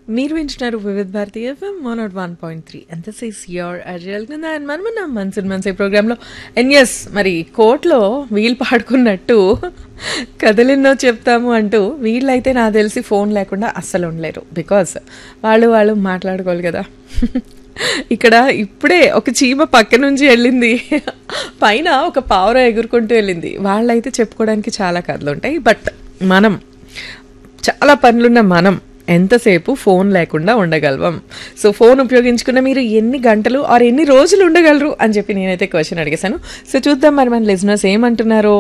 మీరు వింటున్నారు Vividh Bharati FM one not one point three and this is your అజల్ and మనం నా మన్సూన్ మన్సే ప్రోగ్రాంలో అండ్ ఎస్ మరి కోర్టులో వీళ్ళు పాడుకున్నట్టు కథలెన్నో చెప్తాము అంటూ వీళ్ళైతే నాకు తెలిసి ఫోన్ లేకుండా అస్సలు ఉండలేరు బికాస్ వాళ్ళు వాళ్ళు మాట్లాడుకోవాలి కదా ఇక్కడ ఇప్పుడే ఒక చీమ పక్క నుంచి వెళ్ళింది పైన ఒక పావుర ఎగురుకుంటూ వెళ్ళింది వాళ్ళైతే చెప్పుకోవడానికి చాలా కథలు ఉంటాయి బట్ మనం చాలా పనులున్న మనం ఎంతసేపు ఫోన్ లేకుండా ఉండగలవం సో ఫోన్ ఉపయోగించుకున్న మీరు ఎన్ని గంటలు ఆర్ ఎన్ని రోజులు ఉండగలరు అని చెప్పి నేనైతే క్వశ్చన్ అడిగేశాను సో చూద్దాం మరి మన లిజినర్స్ ఏమంటున్నారో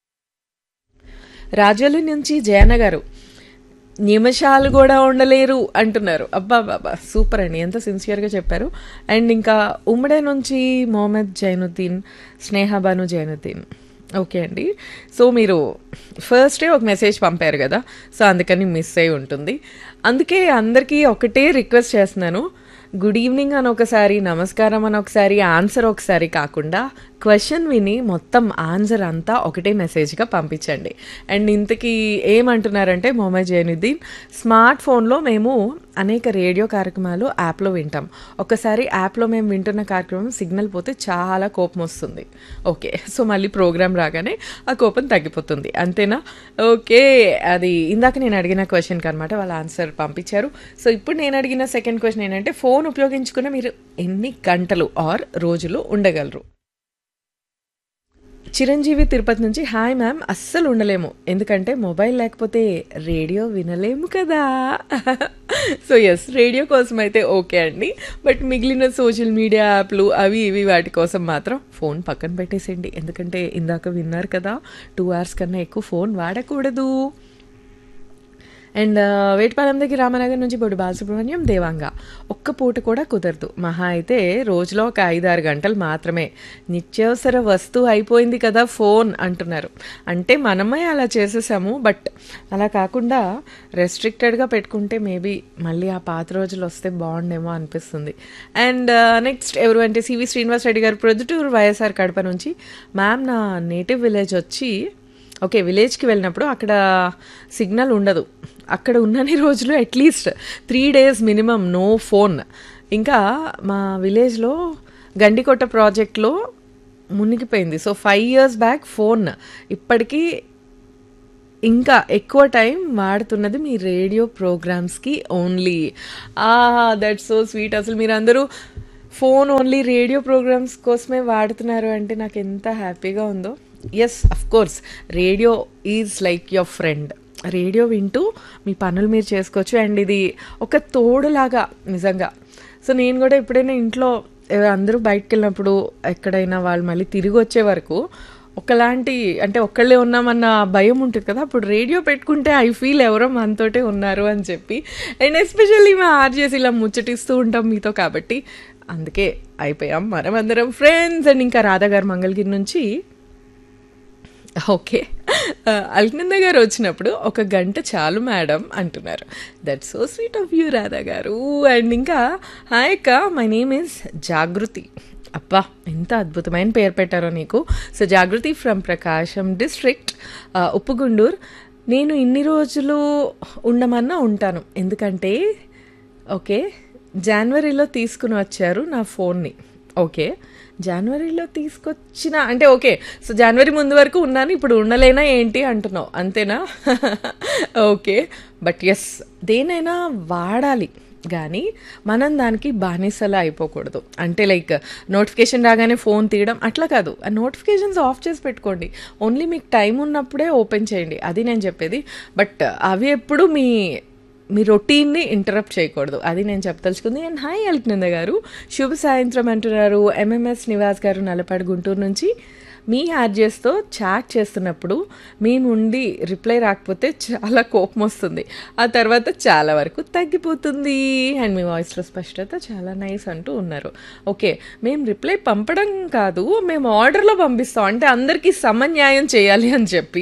రాజోలి నుంచి జయన్న గారు నిమిషాలు కూడా ఉండలేరు అంటున్నారు అబ్బా బాబా సూపర్ అండి ఎంత సిన్సియర్గా చెప్పారు అండ్ ఇంకా ఉమ్మడే నుంచి మొహమ్మద్ జైనుద్దీన్ స్నేహబాను జైనుద్దీన్ ఓకే అండి సో మీరు ఫస్టే ఒక మెసేజ్ పంపారు కదా సో అందుకని మిస్ అయి ఉంటుంది అందుకే అందరికీ ఒకటే రిక్వెస్ట్ చేస్తున్నాను గుడ్ ఈవినింగ్ అని ఒకసారి నమస్కారం అని ఒకసారి ఆన్సర్ ఒకసారి కాకుండా క్వశ్చన్ విని మొత్తం ఆన్సర్ అంతా ఒకటే మెసేజ్గా పంపించండి అండ్ ఇంతకీ ఏమంటున్నారంటే మొహమ్మద్ జైనుద్దీన్ స్మార్ట్ ఫోన్లో మేము అనేక రేడియో కార్యక్రమాలు యాప్లో వింటాం ఒకసారి యాప్లో మేము వింటున్న కార్యక్రమం సిగ్నల్ పోతే చాలా కోపం వస్తుంది ఓకే సో మళ్ళీ ప్రోగ్రామ్ రాగానే ఆ కోపం తగ్గిపోతుంది అంతేనా ఓకే అది ఇందాక నేను అడిగిన క్వశ్చన్కి అనమాట వాళ్ళ ఆన్సర్ పంపించారు సో ఇప్పుడు నేను అడిగిన సెకండ్ క్వశ్చన్ ఏంటంటే ఫోన్ ఉపయోగించుకున్న మీరు ఎన్ని గంటలు ఆర్ రోజులు ఉండగలరు చిరంజీవి తిరుపతి నుంచి హాయ్ మ్యామ్ అస్సలు ఉండలేము ఎందుకంటే మొబైల్ లేకపోతే రేడియో వినలేము కదా సో ఎస్ రేడియో కోసం అయితే ఓకే అండి బట్ మిగిలిన సోషల్ మీడియా యాప్లు అవి ఇవి వాటి కోసం మాత్రం ఫోన్ పక్కన పెట్టేసేయండి ఎందుకంటే ఇందాక విన్నారు కదా టూ అవర్స్ కన్నా ఎక్కువ ఫోన్ వాడకూడదు అండ్ వేటపాలెం దగ్గర రామనగర్ నుంచి బొడ్డు బాలసుబ్రహ్మణ్యం దేవాంగ ఒక్క పూట కూడా కుదరదు మహా అయితే రోజులో ఒక ఐదారు గంటలు మాత్రమే నిత్యావసర వస్తువు అయిపోయింది కదా ఫోన్ అంటున్నారు అంటే మనమే అలా చేసేసాము బట్ అలా కాకుండా రెస్ట్రిక్టెడ్గా పెట్టుకుంటే మేబీ మళ్ళీ ఆ పాత రోజులు వస్తే బాగుండేమో అనిపిస్తుంది అండ్ నెక్స్ట్ ఎవరు అంటే సివి శ్రీనివాస్ రెడ్డి గారు ప్రొద్దుటూరు వైఎస్ఆర్ కడప నుంచి మ్యామ్ నా నేటివ్ విలేజ్ వచ్చి ఓకే విలేజ్కి వెళ్ళినప్పుడు అక్కడ సిగ్నల్ ఉండదు అక్కడ ఉన్నన్ని రోజులు at least three days minimum no phone ఇంకా మా విలేజ్లో గండికోట ప్రాజెక్ట్లో మునిగిపోయింది so five years back phone ఇప్పటికీ ఇంకా ఎక్కువ టైం వాడుతున్నది మీ రేడియో ప్రోగ్రామ్స్కి ఓన్లీ ఆ దట్స్ సో స్వీట్ అసలు మీరందరూ ఫోన్ ఓన్లీ రేడియో ప్రోగ్రామ్స్ కోసమే వాడుతున్నారు అంటే నాకు ఎంత హ్యాపీగా ఉందో yes of course radio is like your friend radio వింటూ మీ పనులు మీరు చేసుకోవచ్చు అండ్ ఇది ఒక తోడులాగా నిజంగా సో నేను కూడా ఎప్పుడైనా ఇంట్లో అందరూ బయటకు వెళ్ళినప్పుడు ఎక్కడైనా వాళ్ళు మళ్ళీ తిరిగి వచ్చే వరకు ఒకలాంటి అంటే ఒక్కళ్ళే ఉన్నామన్న భయం ఉంటుంది కదా అప్పుడు రేడియో పెట్టుకుంటే ఐ ఫీల్ ఎవరో మనతోటే ఉన్నారు అని చెప్పి అండ్ ఎస్పెషల్లీ మా ఆర్జేసి ఇలా ముచ్చటిస్తూ ఉంటాం మీతో కాబట్టి అందుకే అయిపోయాం మనం అందరం ఫ్రెండ్స్ అండ్ ఇంకా రాధా గారు మంగళగిరి నుంచి ఓకే అల్నంద గారు వచ్చినప్పుడు ఒక గంట చాలు మేడం అంటున్నారు that so sweet of you Radha garu and ఇంకా హాయ్ అక్క మై నేమ్ ఇస్ జాగృతి అబ్బా ఎంత అద్భుతమైన పేరు పెట్టారో నీకు so Jagruthi from Prakasam district Uppugundur నేను ఇన్ని రోజులు ఉండమన్నా ఉంటాను ఎందుకంటే ఓకే జనవరిలో తీసుకుని వచ్చారు నా ఫోన్ని ఓకే జనవరిలో తీసుకొచ్చిన అంటే ఓకే సో జనవరి ముందు వరకు ఉన్నాను ఇప్పుడు ఉండలేనా ఏంటి అంటున్నావు అంతేనా ఓకే బట్ ఎస్ దేనైనా వాడాలి కానీ మనం దానికి బానిసలా అయిపోకూడదు అంటే లైక్ నోటిఫికేషన్ రాగానే ఫోన్ తీయడం అట్లా కాదు ఆ నోటిఫికేషన్స్ ఆఫ్ చేసి పెట్టుకోండి ఓన్లీ మీకు టైం ఉన్నప్పుడే ఓపెన్ చేయండి అది నేను చెప్పేది బట్ అవి ఎప్పుడు మీ మీ రొటీన్ని ఇంటరప్ట్ చేయకూడదు అది నేను చెప్పదలుచుకుంది అండ్ హాయ్ అల్క్నంద గారు శుభ సాయంత్రం అంటున్నారు ఎంఎంఎస్ నివాస్ గారు నల్లపాడు గుంటూరు నుంచి మీ ఆర్జెస్తో చాట్ చేస్తున్నప్పుడు మీ నుండి రిప్లై రాకపోతే చాలా కోపం వస్తుంది ఆ తర్వాత చాలా వరకు తగ్గిపోతుంది అండ్ మీ వాయిస్లో స్పష్టత చాలా నైస్ అంటూ ఉన్నారు ఓకే మేము రిప్లై పంపడం కాదు మేము ఆర్డర్లో పంపిస్తాం అంటే అందరికీ సమన్యాయం చేయాలి అని చెప్పి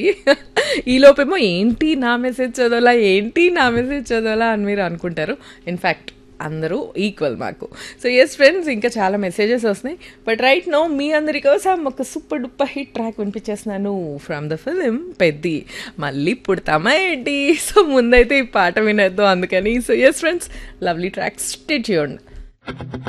ఈలోపేమో ఏంటి నా మెసేజ్ చదవాలా ఏంటి నా మెసేజ్ చదవాలా అని మీరు అనుకుంటారు ఇన్ఫ్యాక్ట్ అందరూ ఈక్వల్ మాకు సో ఎస్ ఫ్రెండ్స్ ఇంకా చాలా మెసేజెస్ వస్తున్నాయి బట్ రైట్ నో మీ అందరి కోసం ఒక సూపర్ డూపర్ హిట్ ట్రాక్ వినిపించేస్తున్నాను ఫ్రమ్ ద ఫిలిం పెద్ది మళ్ళీ పుడతామా ఏంటి సో ముందైతే ఈ పాట వినొద్దు అందుకని so yes friends lovely track stitch చేయండి